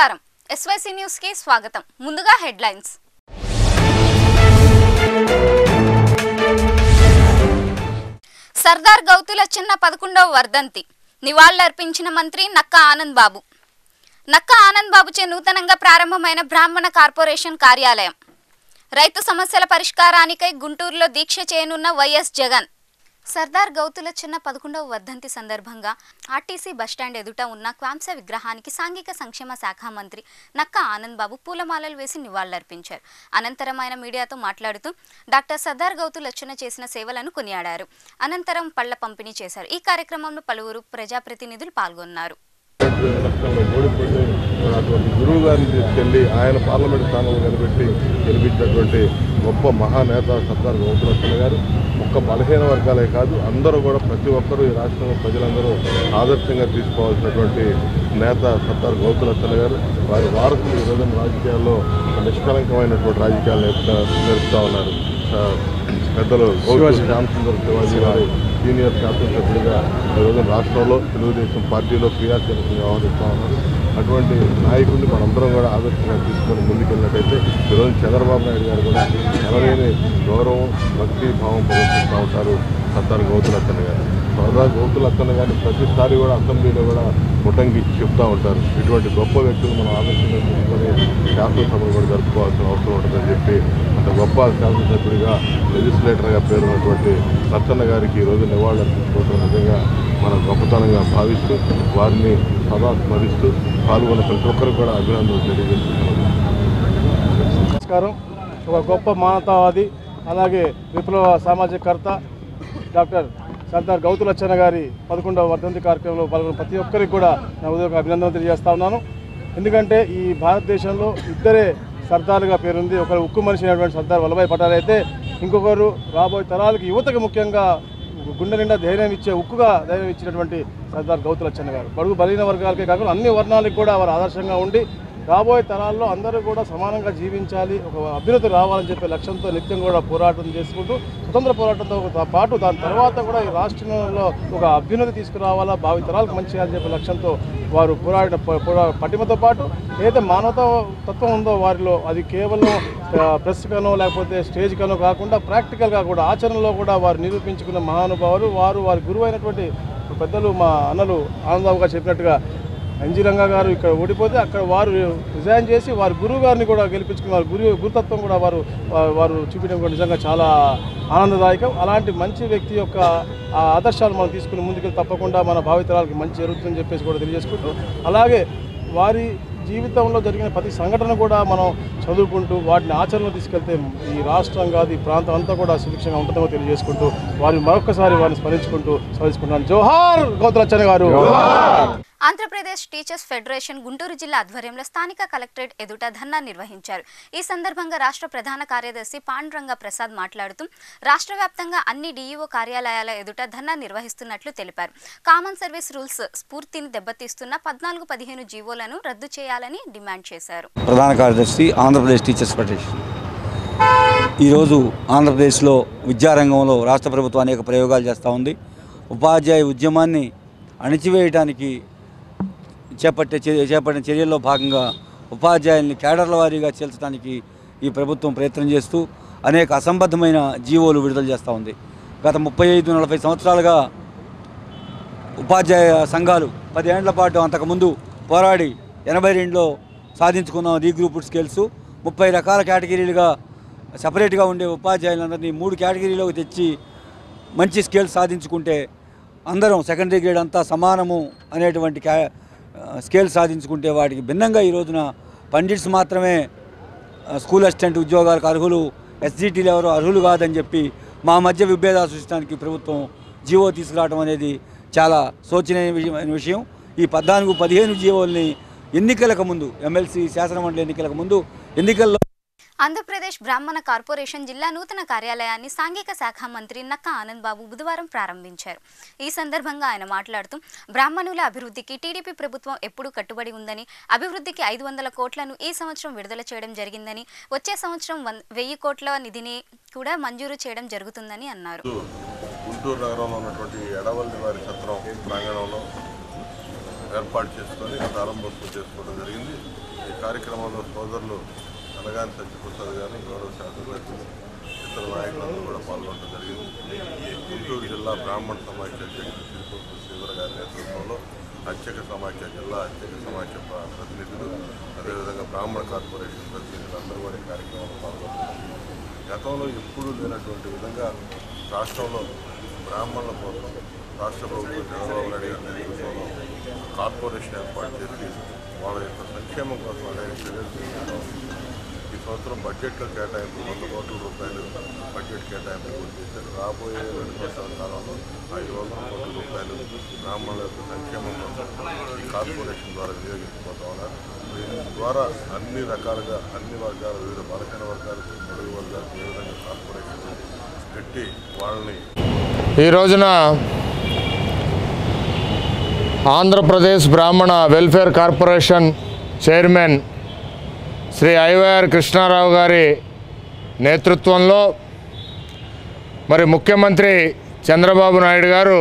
నమస్కారం SYC news కి స్వాగతం ముందుగా హెడ్లైన్స్ సర్దార్ గౌతుల చిన్న పదకొండవ వర్ధంతి నివాళులర్పించిన మంత్రి నక్క ఆనంద్ బాబు నక్క ఆనంద్ బాబుచే నూతనంగా ప్రారంభమైన బ్రాహ్మణ కార్పొరేషన్ కార్యాలయం రైతు సమస్యల పరిష్కారానికై గుంటూరులో దీక్ష చేయనున్న వైఎస్ జగన్ సర్దార్ గౌతుల చిన్న పదకొండవ వర్ధంతి సందర్భంగా ఆర్టీసీ బస్టాండ్ ఎదుట ఉన్న క్వాంస విగ్రహానికి సాంఘిక సంక్షేమ శాఖ మంత్రి నక్క ఆనంద్ బాబు పూలమాలలు వేసి నివాళులర్పించారు అనంతరం ఆయన మీడియాతో మాట్లాడుతూ డాక్టర్ సర్దార్ గౌతు లచ్చన చేసిన సేవలను కొనియాడారు అనంతరం పళ్ల పంపిణీ చేశారు ఈ కార్యక్రమంలో పలువురు ప్రజాప్రతినిధులు పాల్గొన్నారు ఎలక్షన్లో ఓడిపోయి మరి అటువంటి గురువు గారిని తీసుకెళ్లి ఆయన పార్లమెంట్ స్థానంలో నిలబెట్టి గెలిపించినటువంటి గొప్ప మహానేత సర్దార్ గౌతులక్ష్మణ గారు ఒక్క బలహీన వర్గాలే కాదు అందరూ కూడా ప్రతి ఒక్కరూ ఈ రాష్ట్రంలో ప్రజలందరూ ఆదర్శంగా తీసుకోవాల్సినటువంటి నేత సర్దార్ గౌతులక్ష్మణ గారు వారి వారసులు ఈ రోజున రాజకీయాల్లో నిష్కలంకమైనటువంటి రాజకీయాలు నేర్పుతా ఉన్నారు ఆ, పెద్దలు గౌతమ్ శ్యామసుందర్ శివాజీ గారు సీనియర్ శాసనసభ్యుడిగా ఈరోజు రాష్ట్రంలో తెలుగుదేశం పార్టీలో క్రియాశీలకంగా వ్యవహరిస్తూ ఉన్నారు అటువంటి నాయకుడిని మనందరం కూడా ఆదర్శంగా తీసుకొని ముందుకెళ్ళినట్టయితే ఈరోజు చంద్రబాబు నాయుడు గారు కూడా ఎనలేని గౌరవం భక్తి భావం ప్రదర్శిస్తూ ఉంటారు సర్దార్ గౌతులక్కన్న గారు సర్దార్ గౌతులక్కన్న గారిని ప్రతిసారి కూడా అసెంబ్లీలో కూడా ముట్టంకిచ్చి చెప్తూ ఉంటారు ఇటువంటి గొప్ప వ్యక్తులు మనం ఆదర్శంగా తీసుకొని శాసనసభలు కూడా జరుపుకోవాల్సిన అవసరం ఉంటుందని చెప్పి అంత గొప్ప శాసనసభ్యుడిగా లెజిస్లేటర్గా పేరున్నటువంటి లచ్చన్న గారికి ఈరోజు నివాళులు అర్పించుకోవడం నిజంగా మన గొప్పతనంగా భావిస్తూ వారిని సదా స్మరిస్తూ పాల్గొన్న ప్రతి ఒక్కరికి కూడా అభినందనలు తెలియజేస్తున్నాను నమస్కారం ఒక గొప్ప మానవతావాది అలాగే విప్లవ సామాజికర్త డాక్టర్ సర్దార్ గౌతులచ్చన్న గారి పదకొండవ వర్ధంతి కార్యక్రమంలో పాల్గొన్న ప్రతి ఒక్కరికి కూడా నా ఉదయం అభినందనలు తెలియజేస్తా ఉన్నాను ఎందుకంటే ఈ భారతదేశంలో ఇద్దరే సర్దార్లుగా పేరుంది ఒకరు ఉక్కు మనిషి అయినటువంటి సర్దార్ వల్లభాయ్ పటేల్ అయితే ఇంకొకరు రాబోయే తరాలకు యువతకు ముఖ్యంగా గుండె నిండా ధైర్యం ఇచ్చే ఉక్కుగా ధైర్యం ఇచ్చినటువంటి సర్దార్ గౌతులచ్చన్న గారు బడుగు బలహీన వర్గాలకే కాకుండా అన్ని వర్ణాలకు కూడా వారు ఆదర్శంగా ఉండి రాబోయే తరాల్లో అందరూ కూడా సమానంగా జీవించాలి ఒక అభ్యున్నతి రావాలని చెప్పే లక్ష్యంతో నిత్యం కూడా పోరాటం చేసుకుంటూ స్వతంత్ర పోరాటంతో పాటు దాని తర్వాత కూడా ఈ రాష్ట్రంలో ఒక అభ్యున్నతి తీసుకురావాలా భావి తరాలకు మంచి చేయాలని చెప్పే లక్ష్యంతో వారు పోరాడిన ప- పోరా పటిమతో పాటు ఏదైతే మానవతా తత్వం ఉందో వారిలో అది కేవలం ఆ, ప్రెస్ కనో లేకపోతే స్టేజ్ కనో కాకుండా ప్రాక్టికల్గా కూడా ఆచరణలో కూడా వారు నిరూపించుకున్న మహానుభావులు వారు వారి గురువు అయినటువంటి పెద్దలు మా అన్నలు ఆనందబాబు గారు చెప్పినట్టుగా ఎన్జీ రంగా గారు ఇక్కడ ఓడిపోతే అక్కడ వారు రిజైన్ చేసి వారి గురువు గారిని కూడా గెలిపించుకుని వారి గురు గురుతత్వం కూడా వారు వా- వారు చూపించడం కూడా నిజంగా చాలా ఆనందదాయకం అలాంటి మంచి వ్యక్తి యొక్క ఆ ఆదర్శాలు మనం తీసుకుని ముందుకెళ్ళి తప్పకుండా మన భావితరాలకు మంచి జరుగుతుందని చెప్పేసి కూడా తెలియజేసుకుంటూ అలాగే వారి జీవితంలో జరిగిన ప్రతి సంఘటన కూడా మనం చదువుకుంటూ వాటిని ఆచరణలో తీసుకెళ్తే ఈ రాష్ట్రం కాదు ఈ ప్రాంతం అంతా కూడా సుభిక్షంగా ఉంటుందో తెలియజేసుకుంటూ వారిని మరొకసారి వారిని స్మరించుకుంటూ స్మరించుకుంటున్నాను జోహార్ గౌతలచ్చన్న గారు ఆంధ్రప్రదేశ్ టీచర్స్ ఫెడరేషన్ గుంటూరు జిల్లా ఆధ్వర్యంలో స్థానిక కలెక్టరేట్ ఎదుట ధర్నా నిర్వహించారు ఈ సందర్భంగా రాష్ట్ర ప్రధాన కార్యదర్శి పాండురంగ ప్రసాద్ మాట్లాడుతూ రాష్ట్ర వ్యాప్తంగా అన్ని డీఈఓ కార్యాలయాల ఎదుట ధర్నా నిర్వహిస్తున్నట్లు తెలిపారు కామన్ సర్వీస్ రూల్స్ స్ఫూర్తిని దెబ్బతీస్తున్న పద్నాలుగు పదిహేను జీవోలను రద్దు చేయాలని డిమాండ్ చేశారు ప్రధాన కార్యదర్శి ఆంధ్రప్రదేశ్ టీచర్స్ ఫెడరేషన్ ఈరోజు ఆంధ్రప్రదేశ్లో విద్యారంగంలో రాష్ట్ర ప్రభుత్వం అనేక ప్రయోగాలు చేస్తూ ఉంది ఉపాధ్యాయ ఉద్యమాన్ని అణిచివేయడానికి చేపట్టే చర్య- చేపట్టిన చర్యల్లో భాగంగా ఉపాధ్యాయుల్ని కేడర్ల వారీగా చేల్చడానికి ఈ ప్రభుత్వం ప్రయత్నం చేస్తూ అనేక అసంబద్ధమైన జీవోలు విడుదల చేస్తూ ఉంది గత ముప్పై ఐదు నలభై సంవత్సరాలుగా ఉపాధ్యాయ సంఘాలు పదేళ్ల పాటు అంతకుముందు పోరాడి ఎనభై రెండులో సాధించుకున్న రీగ్రూప్డ్ స్కేల్స్ ముప్పై రకాల కేటగిరీలుగా సపరేట్గా ఉండే ఉపాధ్యాయులందరినీ మూడు కేటగిరీలోకి తెచ్చి మంచి స్కేల్స్ సాధించుకుంటే అందరం సెకండరీ గ్రేడ్ అంతా సమానము అనేటువంటి క్యా స్కేల్ సాధించుకుంటే వాటికి భిన్నంగా ఈ రోజున పండిట్స్ మాత్రమే ఆ, స్కూల్ అసిస్టెంట్ ఉద్యోగాలకు అర్హులు ఎస్జిటీలు ఎవరు అర్హులు కాదని చెప్పి మా మధ్య విభేదాలు సృష్టించడానికి ప్రభుత్వం జీవో తీసుకురావడం అనేది చాలా శోచనీయ విషయమైన విషయం ఈ పద్నాలుగు పదిహేను జీవోల్ని ఎన్నికలకు ముందు ఎమ్మెల్సీ శాసనమండలి ఎన్నికలకు ముందు ఎన్నికల్లో ఆంధ్రప్రదేశ్ బ్రాహ్మణ కార్పొరేషన్ జిల్లా నూతన కార్యాలయాన్ని సాంఘిక శాఖ మంత్రి నక్క ఆనంద్ బాబు బుధవారం ప్రారంభించారు ఈ సందర్భంగా ఆయన మాట్లాడుతూ బ్రాహ్మణుల అభివృద్ధికి టీడీపీ ప్రభుత్వం ఎప్పుడూ కట్టుబడి ఉందని అభివృద్ధికి ఐదు వందల కోట్లను ఈ సంవత్సరం విడుదల చేయడం జరిగిందని వచ్చే సంవత్సరం వన్ వెయ్యి కోట్ల నిధిని కూడా మంజూరు చేయడం జరుగుతుందని అన్నారు గుంటూరు నగరంలో ఉన్నటువంటి ఎడవల్లి వారి సత్రం ప్రాంగణంలో ఏర్పాటు చేసుకొని ప్రారంభోత్సవం చేసుకోవడం జరిగింది ఈ కార్యక్రమంలో సోదరులు అనగాని సత్యప్రసాద్ గారు గౌరవ శాసనసభ్యులు ఇతర నాయకులందరూ కూడా పాల్గొనడం జరిగింది గుంటూరు జిల్లా బ్రాహ్మణ సమాఖ్య అధ్యక్షుడు తిరుపతి శ్రీధర్ గారి నేతృత్వంలో అత్యక సమాఖ్య జిల్లా అత్యక సమాఖ్య ప్ర- ప్రతినిధులు అదేవిధంగా బ్రాహ్మణ కార్పొరేషన్ ప్రతినిధులు అందరూ కూడా ఈ కార్యక్రమంలో పాల్గొన్నారు గతంలో ఎప్పుడూ లేనటువంటి విధంగా రాష్ట్రంలో బ్రాహ్మణుల కోసం రాష్ట్ర ప్రభుత్వం చంద్రబాబు నాయుడు గారి నేతృత్వంలో కార్పొరేషన్ ఏర్పాటు చేసి వాళ్ళ యొక్క సంక్షేమం కోసం అనేక చర్యలు తీసుకుంటూ ఉంది. ఈ సంవత్సరం బడ్జెట్లో కేటాయింపు వంద కోట్ల రూపాయలు బడ్జెట్ కేటాయింపు పూర్తి చేశారు రాబోయే రెండు సంవత్సరాల కాలంలో ఐదు వందల కోట్ల రూపాయలు బ్రాహ్మణుల యొక్క సంక్షేమం కోసం ఈ కార్పొరేషన్ ద్వారా వినియోగించబోతా ఉన్నారు దీని ద్వారా అన్ని రకాలుగా అన్ని వర్గాలు వివిధ బలహీన వర్గాలకు పొడుగు వర్గాలకు ఏ విధంగా కార్పొరేషన్ పెట్టి వాళ్ళని ఈ రోజున Andhra Pradesh Brahmana welfare corporation chairman Shri IYR Krishna Rao గారి నేతృత్వంలో మరి ముఖ్యమంత్రి చంద్రబాబు నాయుడు గారు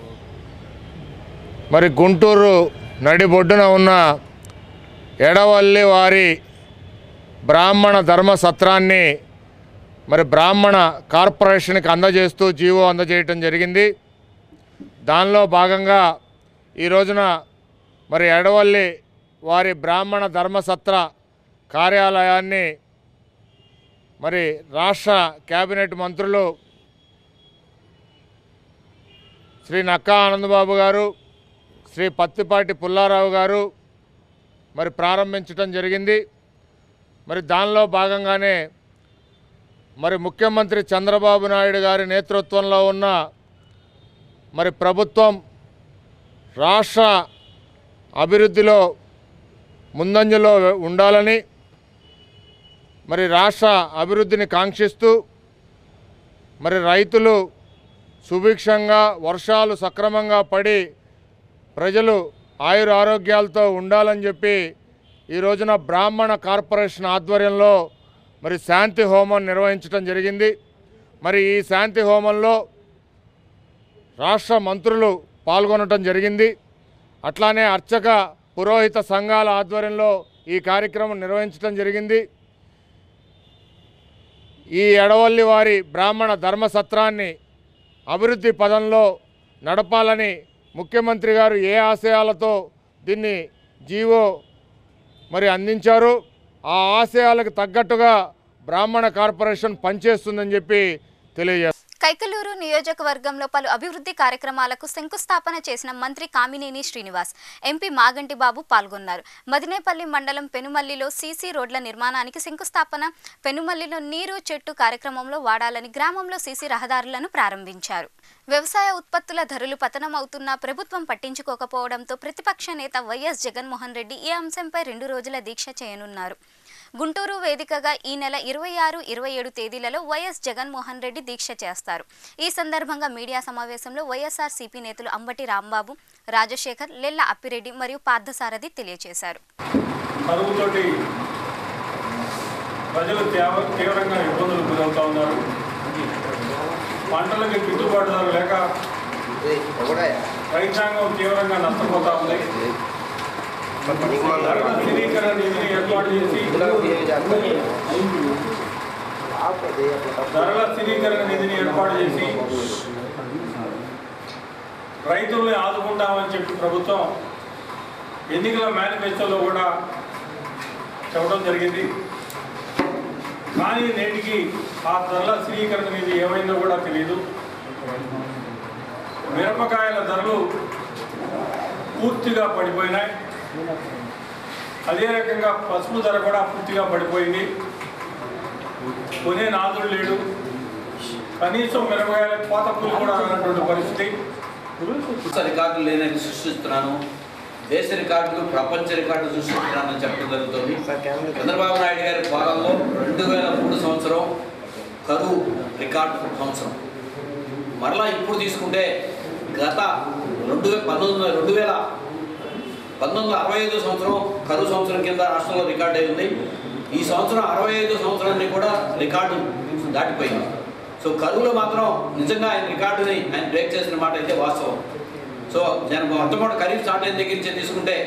మరి గుంటూరు నడిబొడ్డున ఉన్న ఎడవల్లి వారి బ్రాహ్మణ ధర్మసత్రాన్ని మరి బ్రాహ్మణ కార్పొరేషన్కి అందజేస్తూ జీవో అందజేయటం జరిగింది దానిలో భాగంగా ఈ రోజున మరి ఎడవల్లి వారి బ్రాహ్మణ ధర్మసత్ర కార్యాలయాన్ని మరి రాష్ట్ర కేబినెట్ మంత్రులు శ్రీ నక్కా ఆనందబాబు గారు శ్రీ పత్తిపాటి పుల్లారావు గారు మరి ప్రారంభించటం జరిగింది మరి దానిలో భాగంగానే మరి ముఖ్యమంత్రి చంద్రబాబు నాయుడు గారి నేతృత్వంలో ఉన్న మరి ప్రభుత్వం రాష్ట్ర అభివృద్ధిలో ముందంజలో ఉండాలని మరి రాష్ట్ర అభివృద్ధిని కాంక్షిస్తూ మరి రైతులు సుభిక్షంగా వర్షాలు సక్రమంగా పడి ప్రజలు ఆయుర ఆరోగ్యాలతో ఉండాలని చెప్పి ఈ రోజున బ్రాహ్మణ కార్పొరేషన్ ఆధ్వర్యంలో మరి శాంతి హోమం నిర్వహించడం జరిగింది మరి ఈ శాంతి హోమంలో రాష్ట్ర మంత్రులు పాల్గొనటం జరిగింది అట్లానే అర్చక పురోహిత సంఘాల ఆధ్వర్యంలో ఈ కార్యక్రమం నిర్వహించడం జరిగింది ఈ ఎడవల్లి వారి బ్రాహ్మణ ధర్మసత్రాన్ని అభివృద్ధి పదంలో నడపాలని ముఖ్యమంత్రి గారు ఏ ఆశయాలతో దీన్ని జీవో మరి అందించారు ఆ ఆశయాలకు తగ్గట్టుగా బ్రాహ్మణ కార్పొరేషన్ పనిచేస్తుందని చెప్పి తెలియజేస్తారు కైకలూరు నియోజకవర్గంలో పలు అభివృద్ధి కార్యక్రమాలకు శంకుస్థాపన చేసిన మంత్రి కామినేని శ్రీనివాస్ ఎంపీ మాగంటి బాబు పాల్గొన్నారు మదినేపల్లి మండలం పెనుమల్లిలో సీసీ రోడ్ల నిర్మాణానికి శంకుస్థాపన పెనుమల్లిలో నీరు చెట్టు కార్యక్రమంలో వాడాలని గ్రామంలో సీసీ రహదారులను ప్రారంభించారు వ్యవసాయ ఉత్పత్తుల ధరలు పతనమవుతున్నా ప్రభుత్వం పట్టించుకోకపోవడంతో ప్రతిపక్ష నేత వైఎస్ జగన్మోహన్ రెడ్డి ఈ అంశంపై రెండు రోజుల దీక్ష చేయనున్నారు గుంటూరు వేదికగా ఈ నెల ఇరవై ఆరు ఇరవై ఏడు తేదీలలో వైఎస్ జగన్మోహన్ రెడ్డి దీక్ష చేస్తారు ఈ సందర్భంగా మీడియా సమావేశంలో వైఎస్ఆర్ సిపి నేతలు అంబటి రాంబాబు రాజశేఖర్ లెల్ల అప్పిరెడ్డి మరియు పార్థసారథి తెలియజేశారు కరువుతోటి ప్రజలు తీవ్ర తీవ్రంగా ఇబ్బందులు గురవుతా ఉన్నారు పంటలకి గిట్టుబాటు ధర లేక రైతాంగం తీవ్రంగా నష్టపోతా ఉంది ధరల స్థిరీకరణ నిధిని ఏర్పాటు చేసి ధరల స్థిరీకరణ నిధిని ఏర్పాటు చేసి రైతుల్ని ఆదుకుంటామని చెప్పి ప్రభుత్వం ఎన్నికల మేనిఫెస్టోలో కూడా చెప్పడం జరిగింది కానీ నేటికి ఆ ధరల స్థిరీకరణ అనేది ఏమైందో కూడా తెలియదు మిరపకాయల ధరలు పూర్తిగా పడిపోయినాయి అదే రకంగా పసుపు ధర కూడా పూర్తిగా పడిపోయింది కొనే నాదుడు లేడు కనీసం మిరపకాయల కోత కూలి కూడా రానటువంటి పరిస్థితి దేశ రికార్డులు లేనని సృష్టిస్తున్నాను దేశ రికార్డులు ప్రపంచ రికార్డు సృష్టిస్తున్నానని చెప్పడం జరుగుతుంది చంద్రబాబు నాయుడు గారి పాలనలో రెండు వేల మూడు సంవత్సరం కరువు రికార్డు సంవత్సరం మరలా ఇప్పుడు తీసుకుంటే గత రెండు వే పంతొమ్మిది వందల రెండు వేల పంతొమ్మిది వందల అరవై ఐదు సంవత్సరం కరువు సంవత్సరం కింద రాష్ట్రంలో రికార్డు అయి ఉంది ఈ సంవత్సరం అరవై ఐదు సంవత్సరాన్ని కూడా రికార్డు దాటిపోయింది సో కరువులో మాత్రం నిజంగా ఆయన రికార్డుని ఆయన బ్రేక్ చేసిన మాట అయితే వాస్తవం సో నేను మొట్టమొదటి ఖరీఫ్ స్టార్ట్ అయిన దగ్గర నుంచి తీసుకుంటే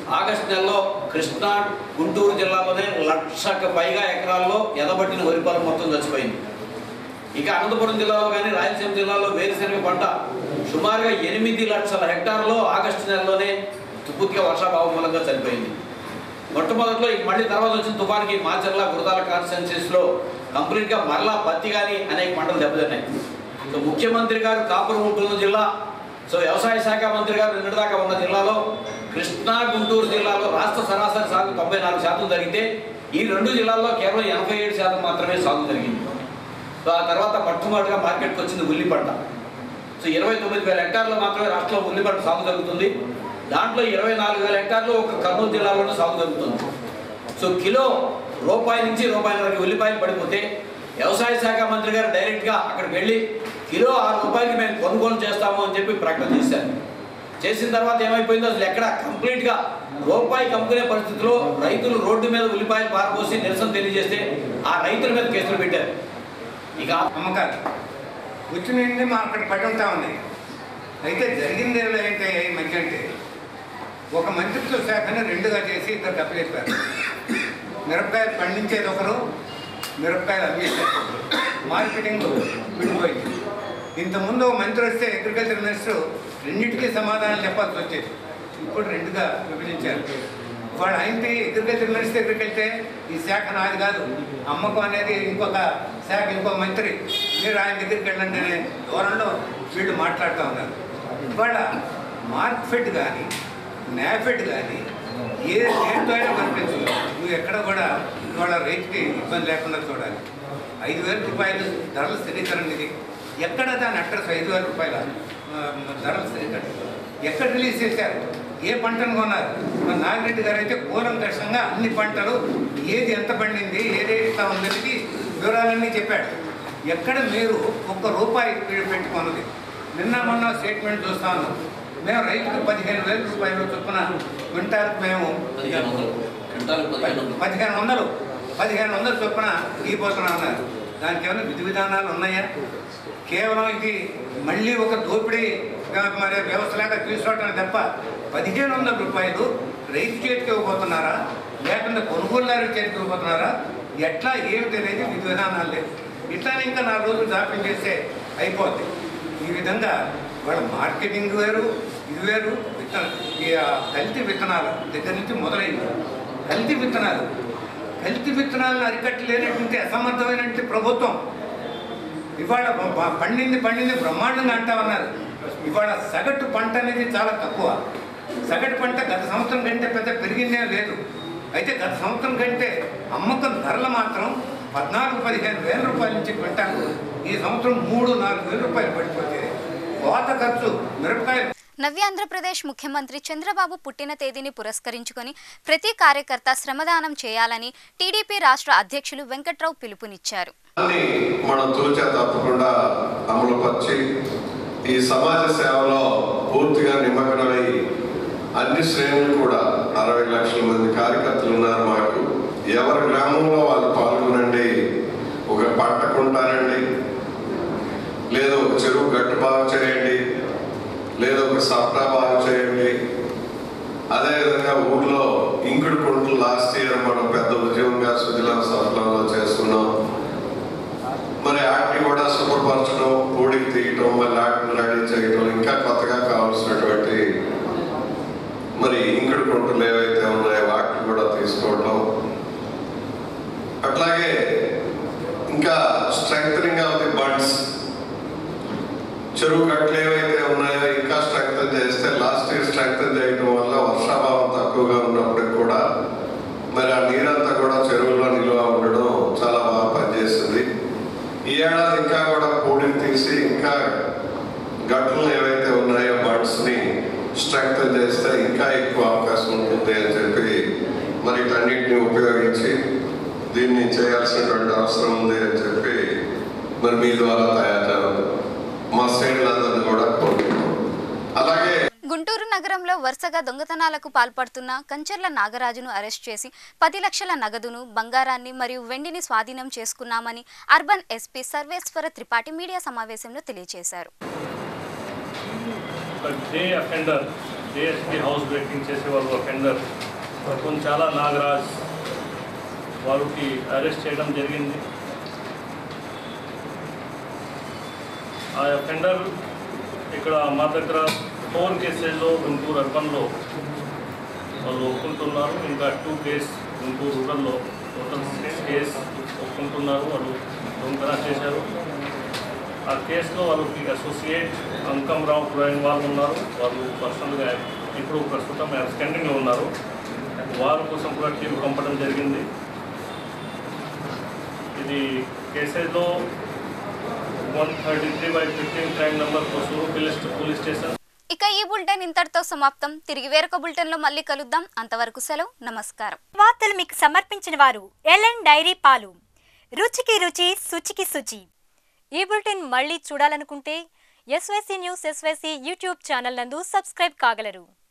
ఆగస్టు నెలలో కృష్ణా గుంటూరు జిల్లాలోనే లక్షకు పైగా ఎకరాల్లో ఎదబట్టిన వరి పొలం మొత్తం చచ్చిపోయింది ఇక అనంతపురం జిల్లాలో కానీ రాయలసీమ జిల్లాలో వేరుశెనగ పంట సుమారుగా ఎనిమిది లక్షల హెక్టార్లో ఆగస్టు నెలలోనే పూర్తిగా వర్షాభావం మూలంగా చనిపోయింది మొట్టమొదట్లో ఇక మళ్ళీ తర్వాత వచ్చిన తుఫానికి మాచర్ల గురదాల కాన్స్టెన్సీస్లో కంప్లీట్గా మరలా పత్తి కానీ అనేక పంటలు దెబ్బతిన్నాయి సో ముఖ్యమంత్రి గారు కాపురం ఉంటున్న జిల్లా సో వ్యవసాయ శాఖ మంత్రి గారు నిన్నటిదాకా ఉన్న జిల్లాలో కృష్ణా గుంటూరు జిల్లాలో రాష్ట్ర సరాసరి సాగు తొంభై నాలుగు శాతం జరిగితే ఈ రెండు జిల్లాల్లో కేవలం ఎనభై ఏడు శాతం మాత్రమే సాగు జరిగింది సో ఆ తర్వాత మొట్టమొదటిగా మార్కెట్కి వచ్చింది ఉల్లి పంట సో ఇరవై తొమ్మిది వేల హెక్టార్లు మాత్రమే రాష్ట్రంలో ఉల్లి పంట సాగు జరుగుతుంది దాంట్లో ఇరవై నాలుగు వేల హెక్టార్లు ఒక కర్నూలు జిల్లాలోనే సాగు జరుగుతుంది సో కిలో రూపాయి నుంచి రూపాయల ఉల్లిపాయలు పడిపోతే వ్యవసాయ శాఖ మంత్రి గారు డైరెక్ట్గా అక్కడికి వెళ్ళి కిలో ఆరు రూపాయలకి మేము కొనుగోలు చేస్తాము అని చెప్పి ప్రకటన చేశారు చేసిన తర్వాత ఏమైపోయిందో అసలు ఎక్కడ కంప్లీట్గా రూపాయి కమ్ముకునే పరిస్థితిలో రైతులు రోడ్డు మీద ఉల్లిపాయలు పారబోసి నిరసన తెలియజేస్తే ఆ రైతుల మీద కేసులు పెట్టారు ఇక అమ్మకాలు కూర్చుని మా అక్కడ పడి ఉంటా ఉంది అయితే జరిగింది ఏంటంటే ఈ మధ్య అంటే ఒక మంత్రిత్వ శాఖని రెండుగా చేసి ఇద్దరు డబ్బులేపారు మిరపకాయలు పండించేది ఒకరు మిరపకాయలు అమ్మేసేది ఒకరు. మార్కెటింగ్ విడిపోయింది ఇంతకుముందు ఒక మంత్రి వస్తే అగ్రికల్చర్ మినిస్టర్ రెండింటికి సమాధానం చెప్పాల్సి వచ్చేది ఇప్పుడు రెండుగా విభజించారు వాడు ఆయనకి అగ్రికల్చర్ మినిస్టర్ దగ్గరికి వెళ్తే ఈ శాఖ నాది కాదు అమ్మకం అనేది ఇంకొక శాఖ ఇంకో మంత్రి మీరు ఆయన దగ్గరికి వెళ్ళండి అనే ధోరణిలో వీళ్ళు మాట్లాడుతూ ఉన్నారు ఇవాళ మార్క్ఫెడ్ కానీ నాఫెడ్ కానీ ఏ దేంతో అయినా కనిపించదు నువ్వు ఎక్కడ కూడా ఇవాళ రైతుకి ఇబ్బంది లేకుండా చూడాలి ఐదు వేల రూపాయలు ధరల స్థిరీకరణ ఇది ఎక్కడ దాని అడ్రస్ ఐదు వేల రూపాయల ఆ, ధరల స్థిరీకరణ ఎక్కడ రిలీజ్ చేశారు ఏ పంటను కొన్నారు మన నాగిరెడ్డి గారు అయితే కూలంకషంగా అన్ని పంటలు ఏది ఎంత పండింది ఏది ఎంత ఉందనేది వివరాలన్నీ చెప్పాడు ఎక్కడ మీరు ఒక్క రూపాయి పె- పెట్టుకున్నది నిన్న మొన్న స్టేట్మెంట్ చూస్తాను మేము రైతుకు పదిహేను వేల రూపాయలు చొప్పున క్వింటాల్కి మేము పదిహేను వందలు క్వింటాలు పదిహేను వందలు పదిహేను వందలు పదిహేను వందలు చొప్పున ఇవ్వబోతున్నా అన్నారు దానికి ఏమైనా విధి విధానాలు ఉన్నాయా కేవలం ఇది మళ్ళీ ఒక దోపిడీ ఆ, మరి వ్యవస్థలాగా తీసుకోవటం తప్ప పదిహేను వందల రూపాయలు రైతు చేతికి ఇవ్వబోతున్నారా లేకుండా కొనుగోలుదారు చేతికి ఇవ్వబోతున్నారా ఎట్లా ఏమిటి అనేది విధి విధానాలు లేవు ఇట్లానే ఇంకా నాలుగు రోజులు జాప్యం చేస్తే అయిపోద్ది ఈ విధంగా వాళ్ళ మార్కెటింగ్ వేరు ఇది వేరు విత్తన ఈ ఆ కల్తీ విత్తనాలు దగ్గర నుంచి మొదలైంది కల్తీ విత్తనాలు కల్తీ విత్తనాలను అరికట్టలేనటువంటి అసమర్థమైనటువంటి ప్రభుత్వం ఇవాళ బ- బ- పండింది పండింది బ్రహ్మాండంగా అంటా ఉన్నారు ఇవాళ సగటు పంట అనేది చాలా తక్కువ సగటు పంట గత సంవత్సరం కంటే పెద్ద పెరిగిందే లేదు అయితే గత సంవత్సరం కంటే అమ్మకం ధరలు మాత్రం పద్నాలుగు పదిహేను వేల రూపాయల నుంచి క్వింటాలు ఈ సంవత్సరం మూడు నాలుగు వేల రూపాయలు పడిపోతే కోత ఖర్చు మిరపకాయలు నవ్యాంధ్రప్రదేశ్ ముఖ్యమంత్రి చంద్రబాబు పుట్టిన తేదీని పురస్కరించుకొని ప్రతి కార్యకర్త శ్రమదానం చేయాలని టీడీపీ రాష్ట్ర అధ్యక్షులు వెంకట్రావు పిలుపునిచ్చారు దాన్ని మనం తూచా తప్పకుండా అమలుపరిచి ఈ సమాజ సేవలో పూర్తిగా నిమగ్నమై అన్ని శ్రేణులు కూడా అరవై లక్షల మంది కార్యకర్తలు ఉన్నారు మాకు ఎవరి గ్రామంలో వాళ్ళు పాల్గొనండి ఒక పంట కొంటారండి లేదా ఒక చెరువు గట్టు బాగు చేయండి లేదా ఒక సప్తా బాగు చేయండి అదేవిధంగా ఊర్లో ఇంకుడు కుంటలు లాస్ట్ ఇయర్ మనం పెద్ద ఉద్యమంగా సుజలా సఫలంలో చేసుకున్నాం మరి వాటిని కూడా శుభ్రపరచడం పూడికి తీయటం మళ్ళీ వాటిని రెడీ చేయటం ఇంకా కొత్తగా కావాల్సినటువంటి మరి ఇంకుడు కుంటలు ఏవైతే ఉన్నాయో వాటిని కూడా తీసుకోవటం అట్లాగే ఇంకా స్ట్రెంగ్ ఆఫ్ ది బండ్స్ చెరువు కట్టలు ఏవైతే ఉన్నాయో ఇంకా స్ట్రెంగ్ చేస్తే లాస్ట్ ఇయర్ స్ట్రెంగ్ చేయడం వల్ల వర్షాభావం తక్కువగా ఉన్నప్పటికి కూడా మరి ఆ నీరంతా కూడా చెరువులో నిల్వ ఉండడం చాలా బాగా పనిచేసింది ఈ ఏడాది ఇంకా కూడా పూడిని తీసి ఇంకా గట్లు ఏవైతే ఉన్నాయో బర్డ్స్ ని స్ట్రెంగ్ చేస్తే ఇంకా ఎక్కువ అవకాశం ఉంటుంది అని చెప్పి మరి వీటన్నిటిని ఉపయోగించి దీన్ని చేయాల్సినటువంటి అవసరం ఉంది అని చెప్పి మరి మీ ద్వారా తయారు మా శ్రేణులందరినీ కూడా కోరుకుంటున్నాం అలాగే గుంటూరు నగరంలో వరుసగా దొంగతనాలకు పాల్పడుతున్న కంచర్ల నాగరాజును అరెస్ట్ చేసి పది లక్షల నగదును బంగారాన్ని మరియు వెండిని స్వాధీనం చేసుకున్నామని urban SP Sarveswara Tripathi media సమావేశంలో తెలియజేశారు ఒక day offender DSP house breaking చేసేవారు అఫెండర్ కొన్ని చాలా నాగరాజ్ వారికి అరెస్ట్ చేయడం జరిగింది ఆ అఫెండర్ ఇక్కడ మా దగ్గర ఫోర్ కేసెస్లో గుంటూరు అర్బన్లో వాళ్ళు ఒప్పుకుంటున్నారు ఇంకా టూ కేస్ గుంటూరు రూరల్లో టోటల్ సిక్స్ కేస్ ఒప్పుకుంటున్నారు వాళ్ళు దొంగతన చేశారు ఆ కేసులో వాళ్ళకి అసోసియేట్ అంకం రావు కూడా ఇన్వాల్వ్ ఉన్నారు వాళ్ళు పర్సనల్గా ఇప్పుడు ప్రస్తుతం స్టాండింగ్లో ఉన్నారు వారి కోసం కూడా టీం పంపడం జరిగింది ఇది కేసెస్లో one thirty three by fifteen crime number Kosuru police police station ఇక ఈ బులెటిన్ ఇంతటితో సమాప్తం తిరిగి వేరొక బులెటిన్లో మళ్ళీ కలుద్దాం అంతవరకు సెలవు నమస్కారం వార్తలు మీకు సమర్పించిన వారు ఎల్ఎన్ డైరీ పాలు రుచికి రుచి శుచికి శుచి ఈ బులెటిన్ మళ్ళీ చూడాలనుకుంటే SYC news SYC YouTube channel నందు సబ్స్క్రైబ్ కాగలరు